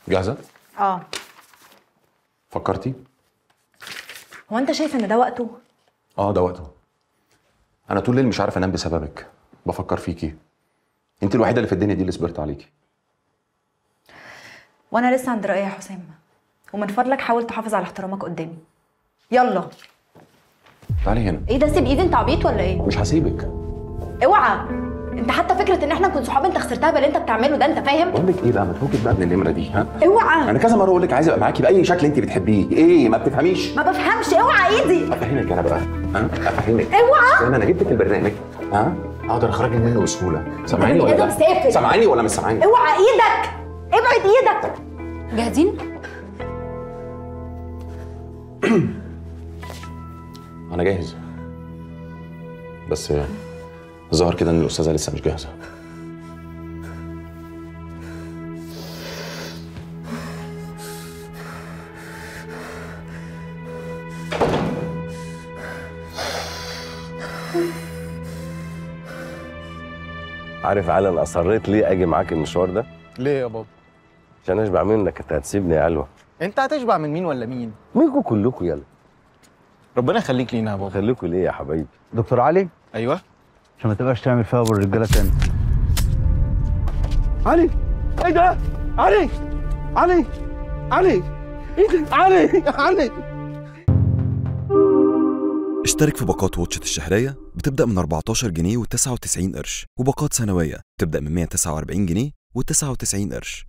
جاهزه اه فكرتي هو انت شايف ان ده وقته اه ده وقته انا طول الليل مش عارف انام بسببك بفكر فيكي انت الوحيده اللي في الدنيا دي اللي صبرت عليكي وانا لسه عند رايي يا حسام ومن فضلك حاول تحافظ على احترامك قدامي يلا تعالي هنا ايه ده سيب ايدي انت عبيط ولا ايه مش هسيبك اوعى انت حتى فكره ان احنا نكون صحاب انت خسرتها باللي انت بتعمله ده انت فاهم بقول لك ايه بقى ما تفوكك بقى من النمره دي ها اوعى انا كذا مره اقول لك عايز ابقى معاكي باي شكل انت بتحبيه ايه ما بتفهميش ما بفهمش اوعى ايدي افهمك انا بقى ها افهمك اوعى انا انا جبتك البرنامج ها اقدر اخرجك منه بسهوله سامعيني ولا بني آدم سافل. لا سامعيني ولا مش سامعيني اوعى ايدك ابعد ايدك جاهزين؟ انا جاهز بس الظاهر كده ان الاستاذه لسه مش جاهزه عارف علي انا اصريت ليه اجي معاك المشوار ده ليه يا بابا؟ عشان اشبع منك انت هتسيبني يا علوه انت هتشبع من مين ولا مين؟ منكم كلكم يلا ربنا يخليك لينا يا بابا خليكم ليه يا حبايبي دكتور علي ايوه عشان ما تبقاش تعمل فيها ابو الرجاله تاني علي ايه ده؟ علي علي علي ايه ده؟ علي علي اشترك في باقات واتشت الشهرية بتبدأ من 14 جنيه و99 قرش وباقات سنوية بتبدأ من 149 جنيه و99 قرش